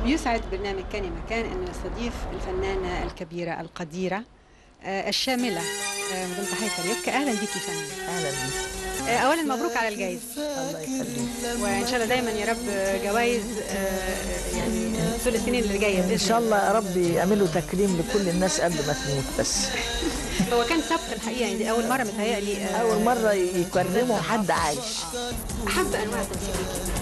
بيسعد برنامج كان يا مكان انه يستضيف الفنانه الكبيره القديره آه، الشامله آه، مدام تحيه كاريوكا اهلا بيكي فندم اهلا بيك آه، اولا مبروك على الجائزه الله يخليك وان شاء الله دايما يا رب جوائز آه، يعني طول السنين اللي جايه ان باذن شاء الله يا رب يعملوا تكريم لكل الناس قبل ما تموت بس الله. هو كان سبق الحقيقه يعني دي اول مره متهيألي آه، اول مره يكرموا حد عايش احب انواع التمثيل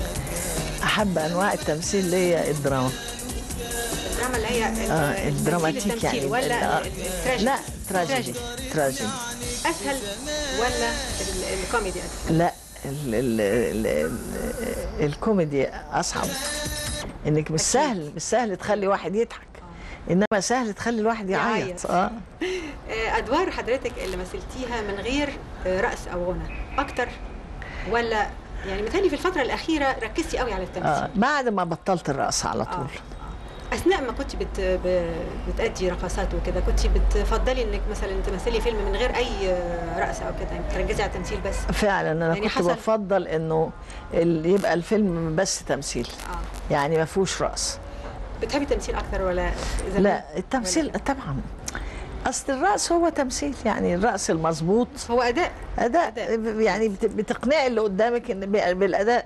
احب انواع التمثيل اللي هي الدراما الدراما اللي هي ال- اه التمثيل الدراماتيك التمثيل يعني ولا آه. ال- التراجيدي لا تراجيدي تراجيدي اسهل ولا ال- الكوميدي اسهل لا ال ال ال ال الكوميدي اصعب انك مش سهل مش سهل تخلي واحد يضحك انما سهل تخلي الواحد يعيط. يعيط اه آه، ادوار حضرتك اللي مثلتيها من غير آه، رقص او غنى اكتر ولا يعني مثالي في الفتره الاخيره ركزتي قوي على التمثيل اه بعد ما بطلت الرقص على طول آه. اثناء ما كنت بت... ب... بتأدي رقصات وكده كنت بتفضلي انك مثلا تمثلي فيلم من غير اي آه، رقص او كده يعني تركزي على التمثيل بس فعلا انا يعني كنت حصل- بفضل انه ال- يبقى الفيلم بس تمثيل اه يعني ما فيهوش رقص بتحبي التمثيل اكتر ولا إذا لا التمثيل طبعا اصل الرقص هو تمثيل يعني الرقص المظبوط هو اداء اداء أداء. يعني بت- بتقنعي اللي قدامك ان ب- بالاداء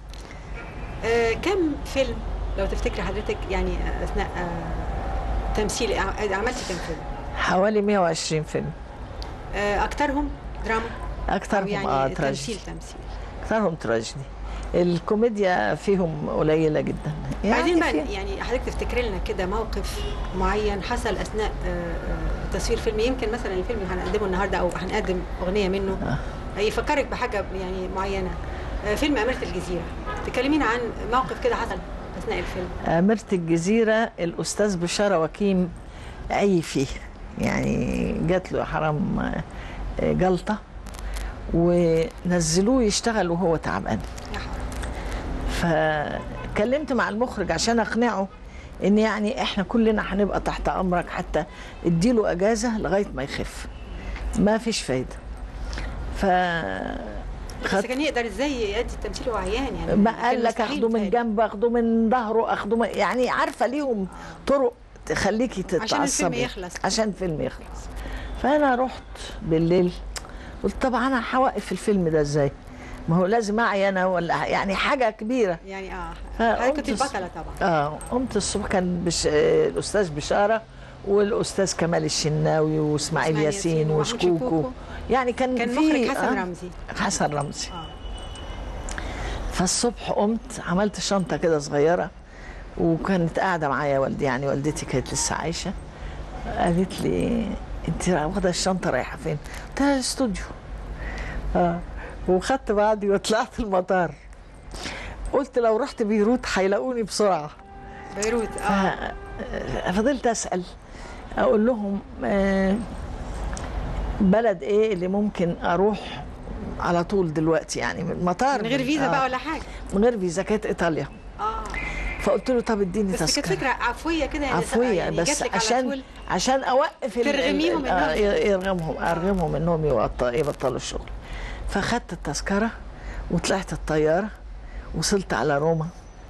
آه كم فيلم لو تفتكري حضرتك يعني آه، اثناء آه تمثيل ع- عملتي كم فيلم حوالي 120 فيلم آه اكترهم دراما أو اكثرهم يعني اه تمثيل تراجيدي تمثيل اكثرهم تراجيدي الكوميديا فيهم قليله جدا عايزين بقى في- يعني حضرتك تفتكري لنا كده موقف معين حصل اثناء آه، آه، تصوير فيلم يمكن مثلا الفيلم اللي هنقدمه النهارده او هنقدم اغنيه منه يفكرك بحاجه يعني معينه آه، فيلم اميره الجزيره تكلمينا عن موقف كده حصل اثناء الفيلم أميرة الجزيرة الأستاذ بشارة وكيم عي فيه يعني جات له حرام آه، جلطة ونزلوه يشتغل وهو تعبان يا حرام فكلمت مع المخرج عشان أقنعه إن يعني إحنا كلنا هنبقى تحت أمرك حتى اديله أجازة لغاية ما يخف ما فيش فايدة ف بس كان يقدر ازاي يأدي التمثيل وهو عيان يعني ما كان قال لك مستحيل اخده من بتهيألي. جنب اخده من ظهره اخده من يعني عارفه ليهم طرق تخليكي تتعصبي عشان الفيلم يخلص. عشان الفيلم يخلص فانا رحت بالليل قلت طب انا هوقف الفيلم ده ازاي ما هو لازم اعي انا ولا يعني حاجه كبيره يعني اه فقمت حضرتك كنت الص- البطله طبعا اه قمت الصبح كان بش... آه، الاستاذ بشاره والاستاذ كمال الشناوي واسماعيل إسماعيل ياسين ياسين ومحمود وشكوكو شكوكو. يعني كان كان في مخرج حسن آه، رمزي حسن رمزي اه فالصبح قمت عملت شنطة كده صغيرة وكانت قاعدة معايا والدي يعني والدتي كانت لسه عايشة قالت لي انت واخدة الشنطة رايحة فين؟ قلت لها الاستوديو اه وخدت بعضي وطلعت المطار قلت لو رحت بيروت هيلاقوني بسرعة بيروت اه فضلت اسال اقول لهم آه، بلد ايه اللي ممكن اروح على طول دلوقتي يعني من المطار من غير فيزا آه، بقى ولا حاجه من غير فيزا كانت ايطاليا اه فقلت له طب اديني بس كانت تذكره فكره عفويه كده يعني عفويه يعني بس جاتلك على عشان طول. عشان اوقف ال- ترغميهم ال- آه، إنهم- يرغمهم ارغمهم انهم يبط- يبطلوا الشغل فخدت التذكره وطلعت الطياره وصلت على روما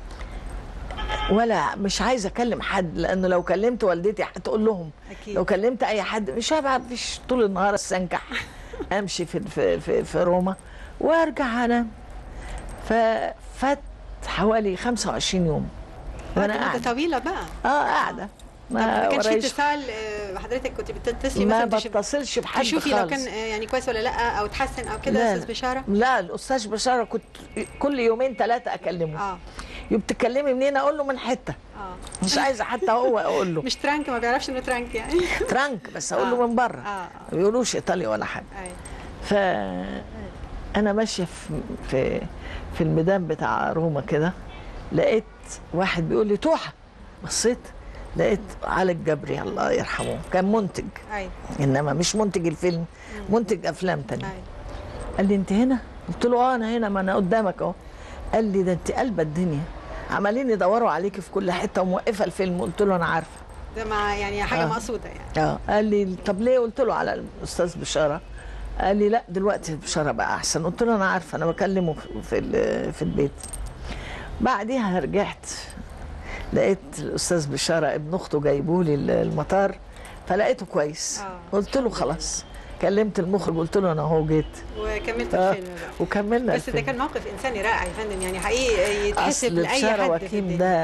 ولا مش عايزه اكلم حد لانه لو كلمت والدتي هتقول لهم أكيد. لو كلمت اي حد مش هبقى مش طول النهار استنكح امشي في في في, في روما وارجع انام ففات حوالي 25 يوم وانا مدة قاعده طويله بقى اه قاعده طب ما كانش في ورايش- اتصال آه، حضرتك كنت بتتصلي ما مثلا تشوف- بتصلش بحد تشوفي لو خالص كان آه، يعني كويس ولا لا او تحسن او كده لا، استاذ بشاره لا الاستاذ بشاره كنت كل يومين ثلاثه اكلمه اه يبقى بتتكلمي منين اقول له من حته اه مش عايزه حتى هو اقول له مش ترانك ما بيعرفش انه ترانك يعني ترانك بس اقول له آه. من بره اه ما بيقولوش ايطالي ولا حاجه ايوه ف انا ماشيه في في في الميدان بتاع روما كده لقيت واحد بيقول لي توحه بصيت لقيت علي الجبري الله يرحمه كان منتج ايوه انما مش منتج الفيلم منتج افلام تانية ايوه قال لي انت هنا قلت له اه انا هنا ما انا قدامك اهو قال لي ده انت قلبة الدنيا عمالين يدوروا عليكي في كل حته وموقفه الفيلم قلت له انا عارفه ده مع يعني حاجه آه. مقصوده يعني اه قال لي طب ليه قلت له على الاستاذ بشاره قال لي لا دلوقتي بشاره بقى احسن قلت له انا عارفه انا بكلمه في ال- في البيت بعديها رجعت لقيت الاستاذ بشاره ابن اخته جايبولي المطار فلقيته كويس آه. قلت له خلاص كلمت المخرج قلت له انا اهو جيت وكملت آه. الفيلم بقى وكملنا بس ده الفيلم. كان موقف انساني رائع يا فندم يعني حقيقي يتحسب اصل لاي بشاره حد في وكيم الدنيا. ده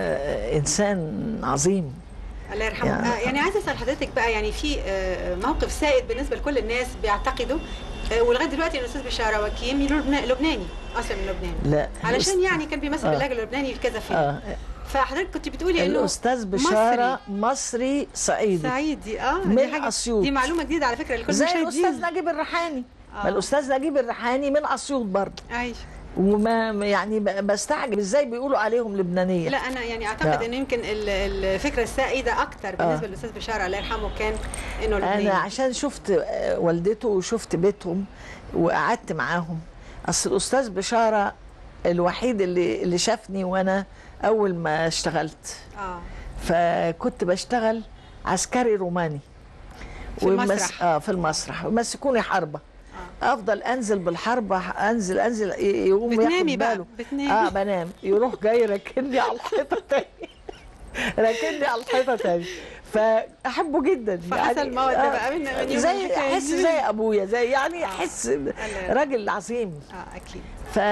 انسان عظيم الله يرحمه يعني- يعني, يعني عايزه اسال حضرتك بقى يعني في آه، موقف سائد بالنسبه لكل الناس بيعتقدوا آه، ولغايه دلوقتي ان الاستاذ بشاره وكيم لبنا- لبناني اصلا من لبنان لا علشان يعني كان بيمثل آه. باللهجه اللبناني في كذا فيلم اه فحضرتك كنت بتقولي انه الاستاذ بشاره مصري صعيدي سعيدي اه من دي حاجه أسيوط. دي معلومه جديده على فكره لكل زي المشاهدين الاستاذ نجيب الريحاني آه. ما الاستاذ نجيب الريحاني من اسيوط برضه ايوه وما يعني ب- بستعجب ازاي بيقولوا عليهم لبنانيه لا انا يعني اعتقد لا. انه يمكن ال- الفكره السائده اكثر بالنسبه آه. للاستاذ بشاره الله يرحمه كان انه لبناني انا عشان شفت آه، والدته وشفت بيتهم وقعدت معاهم اصل الاستاذ بشاره الوحيد اللي اللي شافني وانا اول ما اشتغلت اه فكنت بشتغل عسكري روماني في المسرح. اه في المسرح ومسكوني حربه افضل انزل بالحربه انزل انزل ي- يقوم بتنامي ياخد بقى، باله بتنامي. اه بنام يروح جاي راكني على الحيطه تاني راكني على الحيطه تاني فاحبه جدا فحصل مودة بقى من- من يوم زي الحكاية احس دي. زي ابويا زي يعني آه. احس الله. راجل عظيم اه اكيد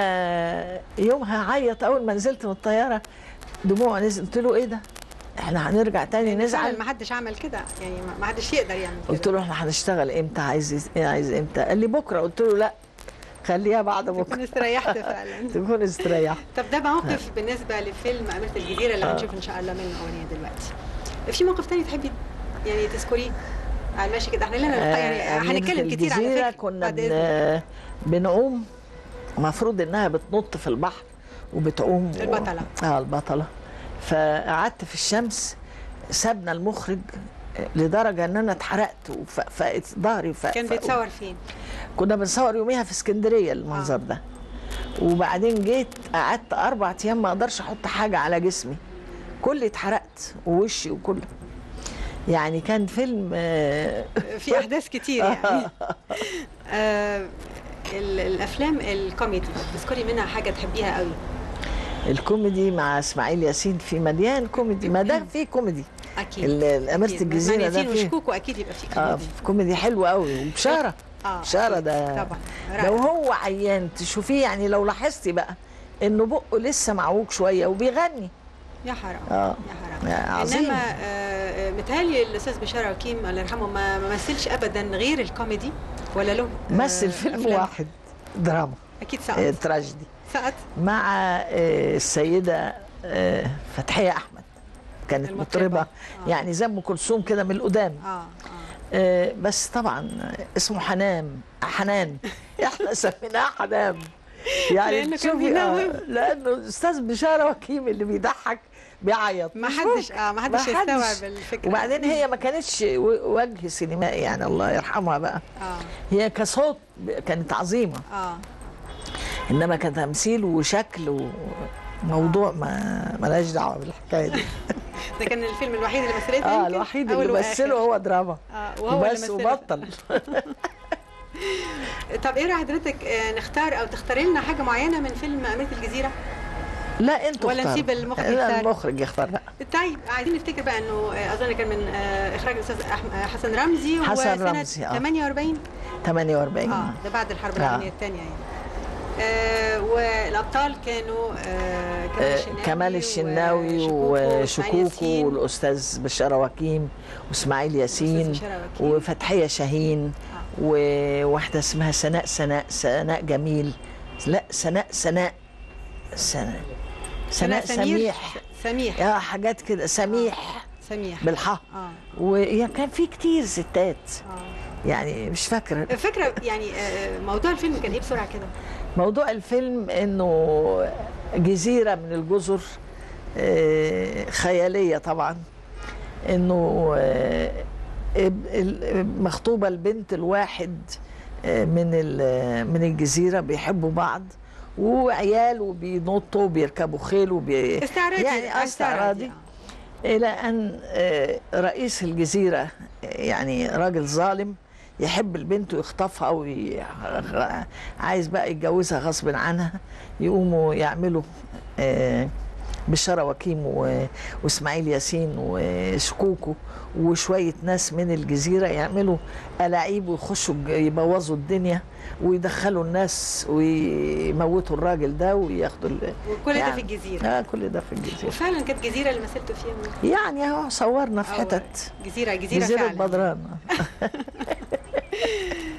فيومها عيط اول ما نزلت من الطياره دموع نزل قلت له ايه ده احنا هنرجع تاني يعني فعلا نزعل ما حدش عمل كده يعني ما- ما حدش يقدر يعمل كده قلت له احنا هنشتغل امتى عايز إيه عايز امتى قال لي بكره قلت له لا خليها بعد تكون بكره استريحت فعلا تكون استريح طب ده موقف بالنسبه لفيلم اميره الجزيره اللي آه. هنشوف ان شاء الله منه اغنيه دلوقتي في موقف تاني تحبي يعني تذكريه على ماشي كده احنا لنا لقاء يعني آه، هنتكلم أميرة كتير على الجزيرة فكره كنا بعد إذنك. بن... بنعوم المفروض انها بتنط في البحر وبتعوم و- البطلة. اه البطلة فقعدت في الشمس سابنا المخرج لدرجة ان انا اتحرقت وفقت ظهري وفق كان فق- بيتصور فين كنا بنصور يوميها في اسكندريه المنظر آه. ده وبعدين جيت قعدت اربع ايام ما اقدرش احط حاجه على جسمي كل اتحرقت ووشي وكله يعني كان فيلم آه، في احداث كتير يعني آه ال- الافلام الكوميدي تذكري منها حاجه تحبيها قوي الكوميدي مع اسماعيل ياسين في مليان كوميدي ما ده فيه كوميدي اكيد ال- الأميرة أكيد. الجزيرة ده مانيتين فيه- وشكوكو اكيد يبقى فيه اه كوميدي كوميدي حلو قوي وبشاره اه بشاره أكيد. ده طبعا لو رائع. هو عيان تشوفيه يعني لو لاحظتي بقى انه بقه لسه معوج شويه وبيغني يا حرام اه يا حرام يا عظيم. انما آه، آه، متهيألي الاستاذ بشار وكيم الله يرحمه ما ما مثلش ابدا غير الكوميدي ولا له آه، مثل فيلم أفلام؟ واحد دراما اكيد آه، سقط تراجيدي سقط مع آه، السيدة آه، فتحية أحمد كانت المطربة. مطربة آه. يعني زي أم كلثوم كده من القدام اه اه آه، بس طبعا اسمه حنان حنان احنا سميناه حنان يعني لأنه كان تشوفي بينوم. آه، لأنه الأستاذ بشارة وكيم اللي بيضحك بيعيط ما مش حدش ممكن. اه ما حدش ما يستوعب الفكره وبعدين هي ما كانتش و- وجه سينمائي يعني الله يرحمها بقى اه هي كصوت كانت عظيمة اه انما كتمثيل وشكل وموضوع ما ملهاش دعوه بالحكايه دي ده كان الفيلم الوحيد اللي مثلته اه يمكن؟ الوحيد أول اللي وآخر. مثله هو دراما اه وهو اللي بس مثله. وبطل طب ايه راي حضرتك آه، نختار او تختاري لنا حاجه معينه من فيلم اميره الجزيره لا انتوا ولا اختاروا. نسيب المخرج لا يختار؟ المخرج يختار لا طيب عايزين نفتكر بقى انه آه، اظن كان من آه، اخراج الاستاذ أحم- آه، حسن رمزي حسن وسنة رمزي، آه. 48 48 اه ده بعد الحرب آه. العالميه الثانيه يعني آه والابطال كانوا آه كمال آه، الشناوي كمال الشناوي وإسماعيل وشكوكو ياسين. والاستاذ بشارة وكيم واسماعيل ياسين والأستاذ بشارة وكيم. وفتحية شاهين آه. وواحدة اسمها سناء سناء سناء جميل لا سناء سناء سناء سناء سمير سميح سميح يا حاجات كده سميح سميح بالحاء اه ويعني كان في كتير ستات اه يعني مش فاكره الفكره يعني آه، موضوع الفيلم كان ايه بسرعه كده موضوع الفيلم انه جزيره من الجزر آه، خياليه طبعا انه آه، اب- ال- مخطوبه البنت الواحد آه، من ال- من الجزيره بيحبوا بعض وعيال وبينطوا وبيركبوا خيل وبي استعراضي يعني آه، استعراضي آه. إلى أن آه، رئيس الجزيرة آه، يعني راجل ظالم يحب البنت ويخطفها وعايز بقى يتجوزها غصب عنها يقوموا يعملوا آه، بشارة وكيم و... واسماعيل ياسين وشكوكو وشوية ناس من الجزيرة يعملوا ألاعيب ويخشوا الج- يبوظوا الدنيا ويدخلوا الناس ويموتوا الراجل ده وياخدوا ال... وكل ده في الجزيرة. اه كل ده في الجزيرة وفعلا كانت جزيره اللي مثلتوا فيها يعني اهو صورنا في أو حتت جزيره جزيره, جزيرة فعلا بدران